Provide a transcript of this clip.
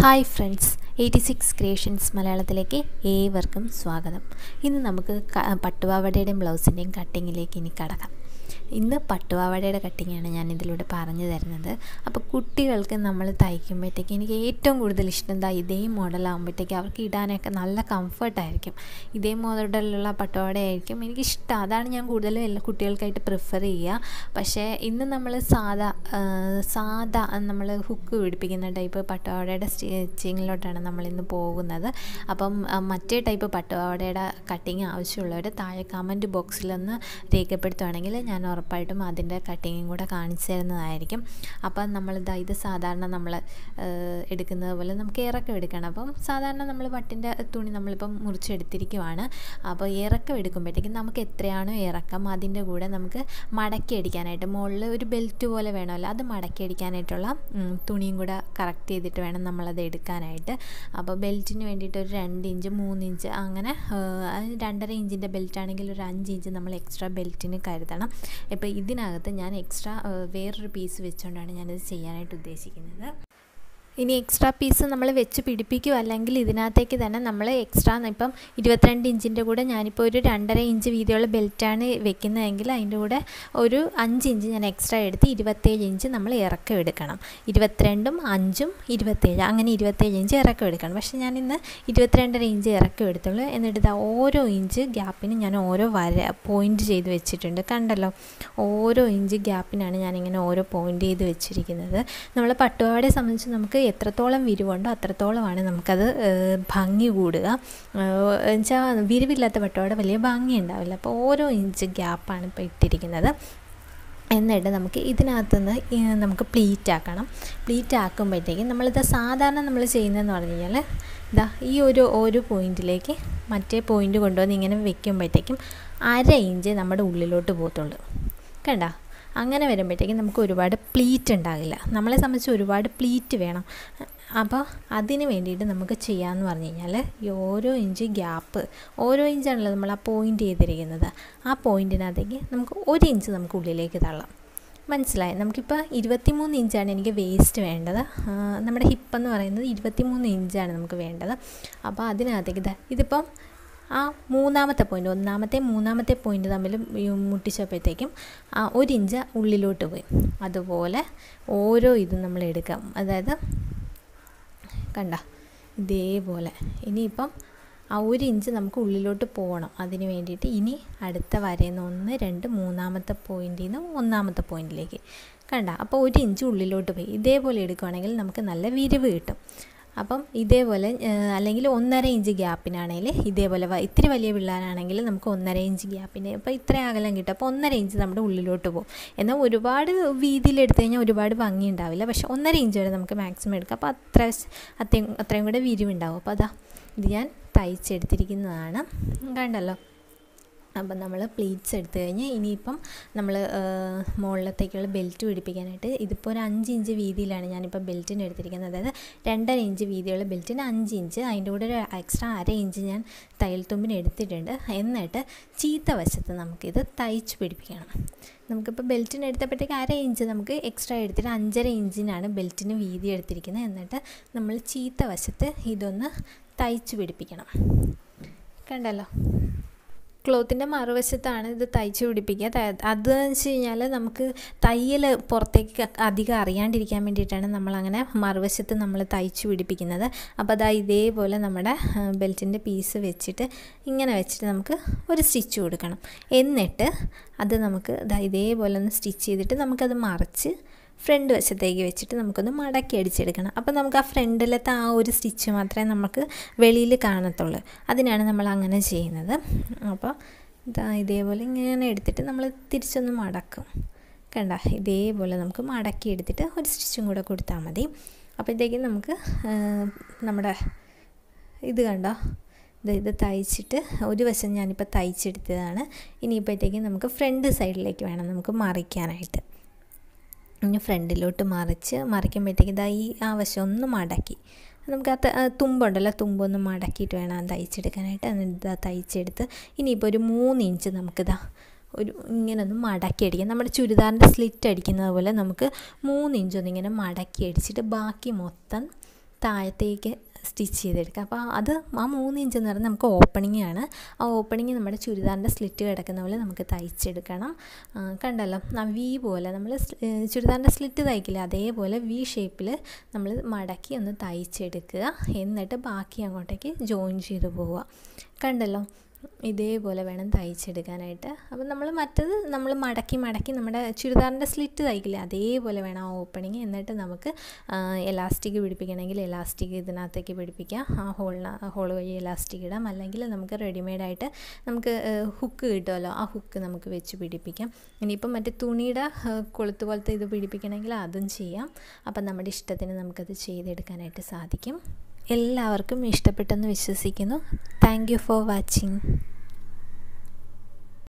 hi friends eighty six creations മലയാളത്തിലേക്ക് ഏവർക്കും സ്വാഗതം ഇന്ന് നമുക്ക് ക- പട്ടുപാവാടയുടെയും ബ്ലൗസിൻ്റെയും കട്ടിങ്ങിലേക്ക് ഇനി കടക്കാം ഇന്ന് പട്ടുപാവാടയുടെ കട്ടിങ്ങാണ് ഞാൻ ഇതിലൂടെ പറഞ്ഞു തരുന്നത് അപ്പോൾ കുട്ടികൾക്ക് നമ്മൾ തയ്ക്കുമ്പോഴത്തേക്ക് എനിക്ക് ഏറ്റവും കൂടുതൽ ഇഷ്ടം എന്താ ഇതേ മോഡലാകുമ്പോഴത്തേക്ക് അവർക്ക് ഇടാനൊക്കെ നല്ല കംഫർട്ടായിരിക്കും ഇതേ മോഡലുള്ള പട്ടുപാവാടയായിരിക്കും എനിക്കിഷ്ടം അതാണ് ഞാൻ കൂടുതലും എല്ലാ കുട്ടികൾക്കായിട്ട് പ്രിഫർ ചെയ്യുക പക്ഷേ ഇന്ന് നമ്മൾ സാധാ ആ, സാധാ നമ്മൾ ഹുക്ക് പിടിപ്പിക്കുന്ന ടൈപ്പ് പട്ടുപാവാടയുടെ സ്റ്റിച്ചിങ്ങിലോട്ടാണ് നമ്മളിന്ന് പോകുന്നത് അപ്പം ആ, മറ്റേ ടൈപ്പ് പട്ടുപാവാടയുടെ കട്ടിങ് ആവശ്യമുള്ളവർ താഴെ കമൻറ്റ് ബോക്സിലൊന്ന് രേഖപ്പെടുത്തുവാണെങ്കിൽ ഞാൻ ഉറപ്പായിട്ടും അതിൻ്റെ കട്ടിങ്ങും കൂടെ കാണിച്ചു തരുന്നതായിരിക്കും അപ്പം നമ്മളിതാ ഇത് സാധാരണ നമ്മൾ എടുക്കുന്നത് പോലെ നമുക്ക് ഇറക്കം എടുക്കണം അപ്പം സാധാരണ നമ്മൾ പട്ടിൻ്റെ തുണി നമ്മളിപ്പം മുറിച്ചെടുത്തിരിക്കുവാണ് അപ്പോൾ ഇറക്കം എടുക്കുമ്പോഴത്തേക്കും നമുക്ക് എത്രയാണോ ഇറക്കം അതിൻ്റെ കൂടെ നമുക്ക് മടക്കി അടിക്കാനായിട്ട് മുകളിൽ ഒരു ബെൽറ്റ് പോലെ വേണമല്ലോ അത് മടക്കി അടിക്കാനായിട്ടുള്ള ഉം, തുണിയും കൂടെ കറക്റ്റ് ചെയ്തിട്ട് വേണം നമ്മളത് എടുക്കാനായിട്ട് അപ്പോൾ ബെൽറ്റിന് വേണ്ടിയിട്ട് ഒരു രണ്ട് ഇഞ്ച് മൂന്ന് ഇഞ്ച് അങ്ങനെ ആ, അത് രണ്ടര ഇഞ്ചിൻ്റെ ബെൽറ്റ് ആണെങ്കിൽ ഒരു അഞ്ച് ഇഞ്ച് നമ്മൾ എക്സ്ട്രാ ബെൽറ്റിന് കരുതണം ഇപ്പോൾ ഇതിനകത്ത് ഞാൻ എക്സ്ട്രാ വേറൊരു പീസ് വെച്ചുകൊണ്ടാണ് ഞാനിത് ചെയ്യാനായിട്ട് ഉദ്ദേശിക്കുന്നത് ഇനി എക്സ്ട്രാ പീസ് നമ്മൾ വെച്ച് പിടിപ്പിക്കുക അല്ലെങ്കിൽ ഇതിനകത്തേക്ക് തന്നെ നമ്മൾ എക്സ്ട്രാ ഇപ്പം ഇരുപത്തിരണ്ട് ഇഞ്ചിൻ്റെ കൂടെ ഞാനിപ്പോൾ ഒരു രണ്ടര ഇഞ്ച് വീതിയുള്ള ബെൽറ്റാണ് വെക്കുന്നതെങ്കിൽ അതിൻ്റെ കൂടെ ഒരു അഞ്ച് ഇഞ്ച് ഞാൻ എക്സ്ട്രാ എടുത്ത് ഇരുപത്തേഴ് ഇഞ്ച് നമ്മൾ ഇറക്കം എടുക്കണം ഇരുപത്തിരണ്ടും അഞ്ചും ഇരുപത്തേഴ് അങ്ങനെ ഇരുപത്തേഴ് ഇഞ്ച് ഇറക്കം എടുക്കണം പക്ഷേ ഞാൻ ഇന്ന് ഇരുപത്തിരണ്ടര ഇഞ്ച് ഇറക്കം എടുത്തുള്ളൂ എന്നിട്ട് ഇതാ ഓരോ ഇഞ്ച് ഗ്യാപ്പിന് ഞാൻ ഓരോ വര പോയിൻ്റ് ചെയ്ത് വെച്ചിട്ടുണ്ട് കണ്ടല്ലോ ഓരോ ഇഞ്ച് ഗ്യാപ്പിനാണ് ഞാനിങ്ങനെ ഓരോ പോയിൻ്റ് ചെയ്ത് വെച്ചിരിക്കുന്നത് നമ്മൾ പട്ടുപാവാടയെ സംബന്ധിച്ച് നമുക്ക് എത്രത്തോളം വിരിവുണ്ടോ അത്രത്തോളമാണ് നമുക്കത് ഏഹ്, ഭംഗി കൂടുക എന്നുവെച്ചാൽ വിരിവില്ലാത്ത പട്ടുപാവാട വലിയ ഭംഗി ഉണ്ടാവില്ല അപ്പോൾ ഓരോ ഇഞ്ച് ഗ്യാപ്പാണ് ഇപ്പോൾ ഇട്ടിരിക്കുന്നത് എന്നിട്ട് നമുക്ക് ഇതിനകത്തുനിന്ന് ഈ നമുക്ക് പ്ലീറ്റ് ആക്കണം പ്ലീറ്റ് ആക്കുമ്പോഴത്തേക്കും നമ്മളിത് സാധാരണ നമ്മൾ ചെയ്യുന്നതെന്ന് പറഞ്ഞു കഴിഞ്ഞാൽ ഇതാ ഈ ഒരു ഒരു പോയിന്റിലേക്ക് മറ്റേ പോയിന്റ് കൊണ്ടുവന്ന് ഇങ്ങനെ വെക്കുമ്പോഴത്തേക്കും അര ഇഞ്ച് നമ്മുടെ ഉള്ളിലോട്ട് പോകത്തുള്ളൂ കണ്ട അങ്ങനെ വരുമ്പോഴത്തേക്കും നമുക്ക് ഒരുപാട് പ്ലീറ്റ് ഉണ്ടാകില്ല നമ്മളെ സംബന്ധിച്ച് ഒരുപാട് പ്ലീറ്റ് വേണം അപ്പോൾ അതിന് വേണ്ടിയിട്ട് നമുക്ക് ചെയ്യാമെന്ന് പറഞ്ഞു കഴിഞ്ഞാൽ ഈ ഓരോ ഇഞ്ച് ഗ്യാപ്പ് ഓരോ ഇഞ്ചാണല്ലോ നമ്മൾ ആ പോയിൻ്റ് ചെയ്തിരിക്കുന്നത് ആ പോയിൻറ്റിനകത്തേക്ക് നമുക്ക് ഒരു ഇഞ്ച് നമുക്ക് ഉള്ളിലേക്ക് തള്ളാം മനസ്സിലായി നമുക്കിപ്പോൾ ഇരുപത്തിമൂന്ന് ഇഞ്ചാണ് എനിക്ക് വേസ്റ്റ് വേണ്ടത് ആ, നമ്മുടെ ഹിപ്പ് എന്ന് പറയുന്നത് ഇരുപത്തിമൂന്ന് ഇഞ്ചാണ് നമുക്ക് വേണ്ടത് അപ്പോൾ അതിനകത്തേക്ക് ഇതാ ഇതിപ്പം ആ മൂന്നാമത്തെ പോയിൻ്റ് ഒന്നാമത്തെ മൂന്നാമത്തെ പോയിൻ്റ് തമ്മിൽ ഈ മുട്ടിച്ചപ്പോഴത്തേക്കും ആ ഒരു ഇഞ്ച് ഉള്ളിലോട്ട് പോയി അതുപോലെ ഓരോ ഇതും നമ്മൾ എടുക്കാം അതായത് കണ്ട ഇതേപോലെ ഇനിയിപ്പം ആ ഒരു ഇഞ്ച് നമുക്ക് ഉള്ളിലോട്ട് പോകണം അതിന് വേണ്ടിയിട്ട് ഇനി അടുത്ത വരയിൽ നിന്ന് ഒന്ന് രണ്ട് മൂന്നാമത്തെ പോയിന്റിൽ നിന്ന് ഒന്നാമത്തെ പോയിന്റിലേക്ക് കണ്ട അപ്പോൾ ഒരു ഇഞ്ച് ഉള്ളിലോട്ട് പോയി ഇതേപോലെ എടുക്കുകയാണെങ്കിൽ നമുക്ക് നല്ല വിരിവ് കിട്ടും അപ്പം ഇതേപോലെ ഏഹ്, അല്ലെങ്കിൽ ഒന്നര ഇഞ്ച് ഗ്യാപ്പിനാണെങ്കിൽ ഇതേപോലെ വ- ഇത്തിരി വലിയ പിള്ളേരാണെങ്കിൽ നമുക്ക് ഒന്നര ഇഞ്ച് ഗ്യാപ്പിന് അപ്പോൾ ഇത്ര അകലം കിട്ടും അപ്പോൾ ഒന്നര ഇഞ്ച് നമ്മുടെ ഉള്ളിലോട്ട് പോകും എന്നാൽ ഒരുപാട് വീതിയിൽ എടുത്തു കഴിഞ്ഞാൽ ഒരുപാട് ഭംഗി ഉണ്ടാവില്ല പക്ഷെ ഒന്നര ഇഞ്ച് വരെ നമുക്ക് മാക്സിമം എടുക്കാം അപ്പോൾ അത്ര അത്രയും അത്രയും കൂടെ വിരിവുണ്ടാവും അപ്പോൾ അതാ ഇത് ഞാൻ തയ്ച്ചെടുത്തിരിക്കുന്നതാണ് കണ്ടല്ലോ അപ്പം നമ്മൾ പ്ലീറ്റ്സ് എടുത്തു കഴിഞ്ഞ് ഇനിയിപ്പം നമ്മൾ മുകളിലത്തേക്കുള്ള ബെൽറ്റ് പിടിപ്പിക്കാനായിട്ട് ഇതിപ്പോൾ ഒരു അഞ്ച് ഇഞ്ച് വീതിയിലാണ് ഞാനിപ്പോൾ ബെൽറ്റിന് എടുത്തിരിക്കുന്നത് അതായത് രണ്ടര ഇഞ്ച് വീതിയുള്ള ബെൽറ്റിന് അഞ്ച് ഇഞ്ച് അതിൻ്റെ കൂടെ ഒരു എക്സ്ട്രാ അര ഇഞ്ച് ഞാൻ തയ്യൽ തുമ്പിന് എടുത്തിട്ടുണ്ട് എന്നിട്ട് ചീത്ത വശത്ത് നമുക്കിത് തയ്ച്ച് പിടിപ്പിക്കണം നമുക്കിപ്പോൾ ബെൽറ്റിന് എടുത്തപ്പോഴത്തേക്ക് അര ഇഞ്ച് നമുക്ക് എക്സ്ട്രാ എടുത്തിട്ട് അഞ്ചര ഇഞ്ചിനാണ് ബെൽറ്റിന് വീതി എടുത്തിരിക്കുന്നത് എന്നിട്ട് നമ്മൾ ചീത്ത വശത്ത് ഇതൊന്ന് തയ്ച്ച് പിടിപ്പിക്കണം കണ്ടല്ലോ ക്ലോത്തിൻ്റെ മറുവശത്താണ് ഇത് തയ്ച്ച് പിടിപ്പിക്കുക ത- അതെന്ന് വെച്ച് കഴിഞ്ഞാൽ നമുക്ക് തയ്യൽ പുറത്തേക്ക് അധികം അറിയാണ്ടിരിക്കാൻ വേണ്ടിയിട്ടാണ് നമ്മളങ്ങനെ മറുവശത്ത് നമ്മൾ തയ്ച്ച് പിടിപ്പിക്കുന്നത് അപ്പോൾ അതാ ഇതേപോലെ നമ്മുടെ ബെൽറ്റിൻ്റെ പീസ് വെച്ചിട്ട് ഇങ്ങനെ വെച്ചിട്ട് നമുക്ക് ഒരു സ്റ്റിച്ച് കൊടുക്കണം എന്നിട്ട് അത് നമുക്ക് ദാ ഇതേപോലെ ഒന്ന് സ്റ്റിച്ച് ചെയ്തിട്ട് നമുക്കത് മറിച്ച് ഫ്രണ്ട് വശത്തേക്ക് വെച്ചിട്ട് നമുക്കൊന്ന് മടക്കി അടിച്ചെടുക്കണം അപ്പോൾ നമുക്ക് ആ ഫ്രണ്ടിലത്തെ ആ ഒരു സ്റ്റിച്ച് മാത്രമേ നമുക്ക് വെളിയിൽ കാണത്തുള്ളൂ അതിനാണ് നമ്മൾ അങ്ങനെ ചെയ്യുന്നത് അപ്പോൾ ഇതാ ഇതേപോലെ ഇങ്ങനെ എടുത്തിട്ട് നമ്മൾ തിരിച്ചൊന്ന് മടക്കും കണ്ട ഇതേപോലെ നമുക്ക് മടക്കി എടുത്തിട്ട് ഒരു സ്റ്റിച്ചും കൂടെ കൊടുത്താൽ മതി അപ്പോഴത്തേക്കും നമുക്ക് ആ, നമ്മുടെ ഇത് കണ്ടോ ഇത് ഇത് തയ്ച്ചിട്ട് ഒരു വശം ഞാനിപ്പോൾ തയ്ച്ചെടുത്തതാണ് ഇനിയിപ്പോഴത്തേക്കും നമുക്ക് ഫ്രണ്ട് സൈഡിലേക്ക് വേണം നമുക്ക് മറിക്കാനായിട്ട് ഇനി ഫ്രണ്ടിലോട്ട് മറിച്ച് മറിക്കുമ്പോഴത്തേക്ക് ഇതാ ഈ ആ വശം ഒന്ന് മടക്കി നമുക്ക് ആ ത- ആ തുമ്പുണ്ടല്ലോ തുമ്പൊന്ന് മടക്കിയിട്ട് വേണം അത് തയ്ച്ചെടുക്കാനായിട്ട് എന്നിട്ട് ഇതാ തയ്ച്ചെടുത്ത് ഇനിയിപ്പോൾ ഒരു മൂന്ന് ഇഞ്ച് നമുക്കിതാ ഒരു ഇങ്ങനെ ഒന്ന് മടക്കി അടിക്കാം നമ്മുടെ ചുരിദാറിൻ്റെ സ്ലിറ്റ് അടിക്കുന്നത് പോലെ നമുക്ക് മൂന്ന് ഇഞ്ചൊന്ന് ഇങ്ങനെ മടക്കി അടിച്ചിട്ട് ബാക്കി മൊത്തം താഴത്തേക്ക് സ്റ്റിച്ച് ചെയ്തെടുക്കുക അപ്പോൾ അത് ആ മൂന്ന് ഇഞ്ച് എന്ന് പറയുന്നത് നമുക്ക് ഓപ്പണിംഗ് ആണ് ആ ഓപ്പണിങ് നമ്മുടെ ചുരിദാറിൻ്റെ സ്ലിറ്റ് കിടക്കുന്ന പോലെ നമുക്ക് തയ്ച്ചെടുക്കണം കണ്ടല്ലോ ആ വി പോലെ നമ്മൾ ചുരിദാറിൻ്റെ സ്ലിറ്റ് തയ്ക്കില്ല അതേപോലെ വി ഷേപ്പിൽ നമ്മൾ മടക്കി ഒന്ന് തയ്ച്ചെടുക്കുക എന്നിട്ട് ബാക്കി അങ്ങോട്ടേക്ക് ജോയിൻ ചെയ്ത് പോവുക കണ്ടല്ലോ ഇതേപോലെ വേണം തയ്ച്ചെടുക്കാനായിട്ട് അപ്പം നമ്മൾ മറ്റത് നമ്മൾ മടക്കി മടക്കി നമ്മുടെ ചുരിദാറിൻ്റെ സ്ലിറ്റ് തയ്ക്കില്ലേ അതേപോലെ വേണം ആ ഓപ്പണിങ് എന്നിട്ട് നമുക്ക് എലാസ്റ്റിക് പിടിപ്പിക്കണമെങ്കിൽ എലാസ്റ്റിക് ഇതിനകത്തേക്ക് പിടിപ്പിക്കാം ആ ഹോളിന് ഹോൾ വഴി എലാസ്റ്റിക് ഇടാം അല്ലെങ്കിൽ നമുക്ക് റെഡിമെയ്ഡായിട്ട് നമുക്ക് ഹുക്ക് കിട്ടുമല്ലോ ആ ഹുക്ക് നമുക്ക് വെച്ച് പിടിപ്പിക്കാം ഇനിയിപ്പം മറ്റേ തുണിയുടെ കൊളുത്ത് പോലത്തെ ഇത് പിടിപ്പിക്കണമെങ്കിൽ അതും ചെയ്യാം അപ്പം നമ്മുടെ ഇഷ്ടത്തിന് നമുക്കത് ചെയ്തെടുക്കാനായിട്ട് സാധിക്കും എല്ലാവർക്കും ഇഷ്ടപ്പെട്ടെന്ന് വിശ്വസിക്കുന്നു താങ്ക് യു ഫോർ വാച്ചിങ്